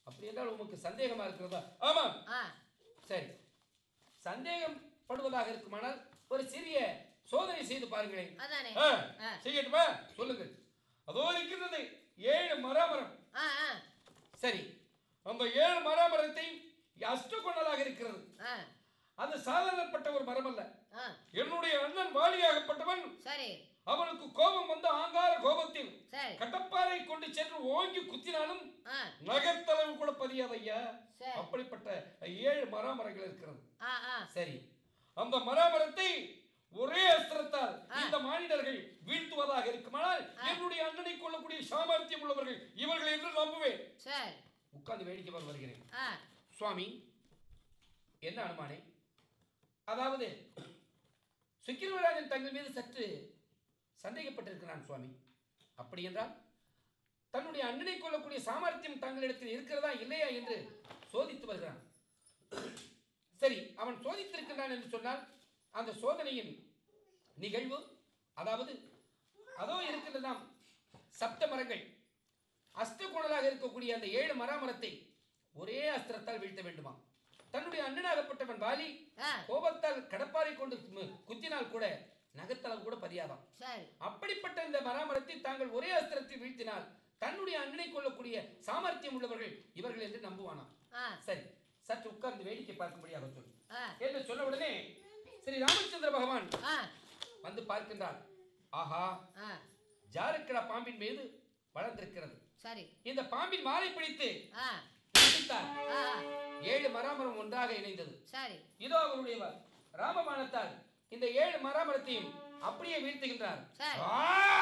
அப்படி என்றால் உமக்கு சந்தேகமா இருக்கிறதா ஆமாம் ஆ சரி சந்தேகம் படுவதாக இருக்குமானால் ஒரு சிறிய சோதனை செய்து பாருங்களேன் அதானே ஆ, ஆ. செய்யட்டுமா சொல்லுங்கள் அதோ இருக்கின்றது ஏழு மராமரம் ஆ ஆ சரி அந்த ஏழு மராமரத்தை அஷ்டகொண்டதாக இருக்கிறது ஆ அது சாதாரணப்பட்ட ஒரு மரம் அல்ல ஆ என்னுடைய அண்ணன் வாலியாகப்பட்டவன் சரி அவனுக்கு கோபம் வந்து ஆங்கார கோபத்தில் சரி கட்டப்பாறை கொண்டு சென்று ஓங்கி குத்தினாலும் ஆ நகத்தளவு கூட பதியாது ஐயா சரி அப்படிப்பட்ட ஏழு மராமரங்கள் இருக்கிறது ஆ ஆ சரி அந்த மராமரத்தை ஒரே அஸ்திரத்தால் இந்த மானிடர்கள் வீழ்த்துவதாக இருக்குமானால் என்னுடைய அண்ணனை கொள்ளக்கூடிய சாமர்த்தியம் உள்ளவர்கள் இவர்கள் என்று நம்புவேன் சரி உட்கார்ந்து வேடிக்கை பார்த்து வருகிறேன் ஆ சுவாமி என்ன அனுமானே அதாவது சுக்கிரவராஜன் தங்கள் மீது சற்று சந்தேகப்பட்டிருக்கிறான் சுவாமி அப்படி என்றால் தன்னுடைய அண்ணனை கொள்ளக்கூடிய சாமர்த்தியம் தங்களிடத்தில் இருக்கிறதா இல்லையா என்று சோதித்து வருகிறான் சரி அவன் சோதித்திருக்கிறான் என்று சொன்னால் அந்த சோதனையின் நிகழ்வு அதாவது அதோ இருக்கின்றதாம் சப்த மரங்கள் அஷ்டகோணலாக இருக்கக்கூடிய அந்த ஏழு மராமரத்தை ஒரே அஸ்திரத்தால் வீழ்த்த வேண்டுமா தன்னுடைய அண்ணனாகப்பட்டவன் வாலி ஆ கோபத்தால் கடப்பாரை கொண்டு மு- குத்தினால் கூட நகத்தளவு கூட பதியாதாம் சரி அப்படிப்பட்ட இந்த மராமரத்தை தாங்கள் ஒரே அஸ்திரத்தில் வீழ்த்தினால் தன்னுடைய அண்ணனை கொள்ளக்கூடிய சாமர்த்தியம் உள்ளவர்கள் இவர்கள் என்று நம்புவானாம் ஆ சரி சற்று உட்கார்ந்து வேடிக்கை பார்க்கும்படியாக சொல் ஆ என்று சொன்ன உடனே ஸ்ரீ ராமச்சந்திர பகவான் ஆ வந்து பார்க்கின்றார் ஆஹா ஆ ஜாருக்கிற பாம்பின் மீது வளர்ந்திருக்கிறது சரி இந்த பாம்பின் மாலை பிடித்து ஆ பிடித்தார் ஆ ஏழு மராமரம் ஒன்றாக இணைந்தது சரி இதோ அவருடைய வ- ராமபாணத்தால் இந்த ஏழு மராமரத்தையும் அப்படியே வீழ்த்துகின்றார் சரி. ஆ!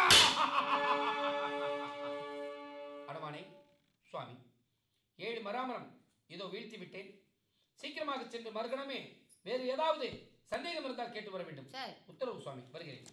அடமானே சுவாமி ஏழு மராமரம் இதோ வீழ்த்தி விட்டேன் சீக்கிரமாக சென்று மறுகணமே வேறு ஏதாவது சந்தேகம் இருந்தால் கேட்டு வர வேண்டும் சரி உத்தரவு சுவாமி வருகிறேன்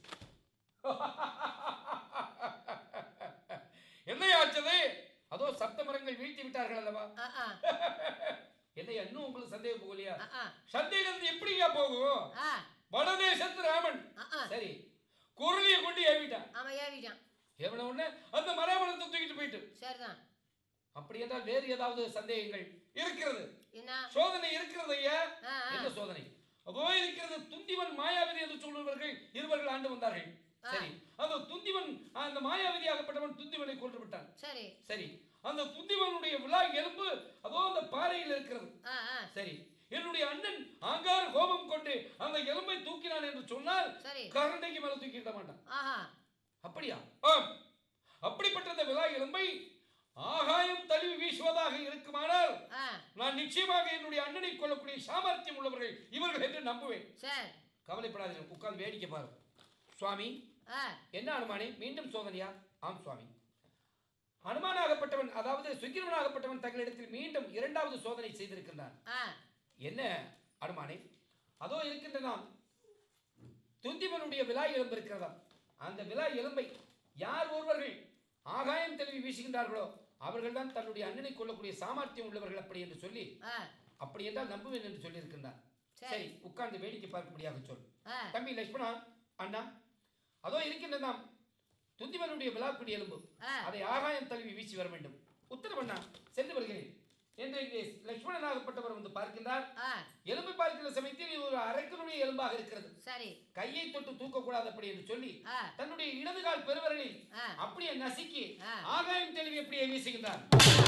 என்னையாச்சது அதோ சப்த மரங்கள் வீழ்த்தி விட்டார்கள் அல்லவா ஆ ஆ என்னையா இன்னும் உங்களுக்கு சந்தேகம் போகலையா ஆ ஆ சந்தேகம் எப்படியா போகும் ஆ வடதேசத்து ராமன் ஆ ஆ சரி குரலிய கொண்டு ஏவிட்டான் ஆமா ஏவிட்டான் ஏவன உடனே அந்த மராமரத்தை தூக்கிட்டு போயிட்டு சரிதான் அப்படி என்றால் வேறு ஏதாவது சந்தேகங்கள் இருக்கிறது என்ன சோதனை இருக்கிறது ஐயா ஆ ஆ என்ன சோதனை அதோ இருக்கிறது துந்திவன் மாயாவதி என்று சொல்லுபவர்கள் இருவர்கள் ஆண்டு வந்தார்கள் சரி அந்த துந்திவன் அந்த மாயாவதியாகப்பட்டவன் துந்திவனை கொன்று விட்டான் சரி சரி அந்த துந்திவனுடைய விழா எலும்பு அதோ அந்த பாறையில் இருக்கிறது ஆ ஆ சரி என்னுடைய அண்ணன் ஆங்கார கோபம் கொண்டு அந்த எலும்பை தூக்கினான் என்று சொன்னால் சரி கரண்டைக்கு மேல தூக்கிட மாட்டான் ஆஹா அப்படியா ஆம் அப்படிப்பட்ட அந்த விழா எலும்பை ஆகாயம் தழுவி வீசுவதாக இருக்குமானால் ஆ நான் நிச்சயமாக என்னுடைய அண்ணனை கொள்ளக்கூடிய சாமர்த்தியம் உள்ளவர்கள் இவர்கள் என்று நம்புவேன் சரி கவலைப்படாதீர்கள் உட்கார்ந்து வேடிக்கை பாரு சுவாமி ஆ என்ன அனுமானே மீண்டும் சோதனையா ஆம் சுவாமி அனுமானாகப்பட்டவன் அதாவது சுக்கிரவனாகப்பட்டவன் தங்களிடத்தில் மீண்டும் இரண்டாவது சோதனை செய்திருக்கின்றான் ஆ என்ன அனுமானே அதோ இருக்கின்ற நாம் துந்திவனுடைய விழா எலும்பு இருக்கிறதாம் அந்த விழா எலும்பை யார் ஒருவர்கள் ஆகாயம் தெளிவி வீசுகின்றார்களோ அவர்கள்தான் தன்னுடைய அண்ணனை கொள்ளக்கூடிய சாமர்த்தியம் உள்ளவர்கள் அப்படி என்று சொல்லி ஆ அப்படி என்றால் நம்புவேன் என்று சொல்லியிருக்கின்றார் சரி. சரி உட்கார்ந்து வேடிக்கை பார்க்கும்படியாக சொல் ஆ தம்பி லட்சுமணா அண்ணா அதோ இருக்கின்ற நாம் துந்திவனுடைய விழாக்குடி எலும்பு ஆ. அதை ஆகாயம் தழுவி வீசி வர வேண்டும் உத்தரவண்ணா சென்று வருகிறேன் என்று இங்கே லட்சுமணனாகப்பட்டவர் வந்து பார்க்கின்றார் ஆ எலும்பை பார்க்கிற சமயத்தில் இது ஒரு அரக்கனுடைய எலும்பாக இருக்கிறது சரி கையை தொட்டு தூக்கக்கூடாது அப்படி என்று சொல்லி ஆ தன்னுடைய இடது கால் பெருவரலில் ஆ. அப்படியே நசுக்கி ஆ. ஆகாயம் தெளிவி அப்படியே வீசுகின்றார்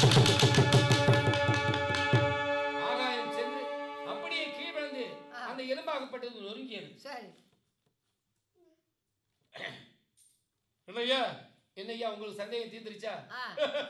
ஆகாயம் சென்று அப்படியே கீழ் விழுந்து ஆ. அந்த எலும்பாகப்பட்டது நொறுங்கியது சரி என்னய்யா என்னய்யா உங்களுக்கு சந்தேகம் தீர்ந்துருச்சா ஆ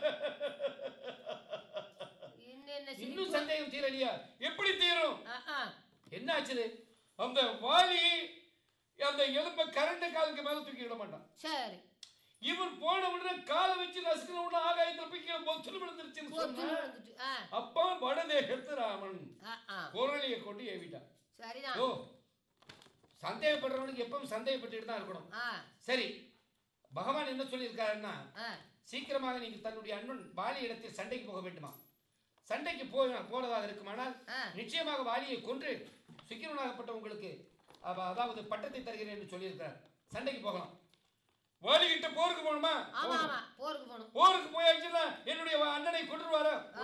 இன்னும் என்ன இன்னும் சிரிப்பு? சந்தேகம் தீரலையா எப்படி தீரும் ஆ ஆ என்ன ஆச்சுது அந்த வாலி அந்த எலும்பை கரண்ட காலுக்கு மேல தூக்கி விட மாட்டான் சரி இவன் போன உடனே காலை வச்சு நசுக்கின உடனே ஆகாயத்துல போய் கீழே பொத்துன்னு விழுந்துருச்சுன்னு போத்து சொன்னா விழுந்துட்டு ஆ அப்பா வடதேகத்து ராமன் ஆ ஆ குரலியை கொண்டு ஏவிட்டான் சரிதான் ஓ சந்தேகப்படுறவனுக்கு எப்பவும் சந்தேகப்பட்டுட்டு தான் இருக்கணும் ஆ சரி பகவான் என்ன சொல்லியிருக்காருன்னா ஆ சீக்கிரமாக நீங்கள் தன்னுடைய அண்ணன் வாலி இடத்தில் சண்டைக்கு போக வேண்டுமா சண்டைக்கு போ போனதாக இருக்குமானால் ஆ. நிச்சயமாக வாலியை கொன்று சுக்கிரவனாகப்பட்ட உங்களுக்கு அவ- அதாவது பட்டத்தை தருகிறேன் என்று சொல்லியிருக்கிறார் சண்டைக்கு போகலாம் வாலி கிட்ட போருக்கு போகணுமா ஆமா ஆமா போருக்கு போகணும் போருக்கு போயாச்சுன்னா என்னுடைய அண்ணனை கொண்டுருவாரா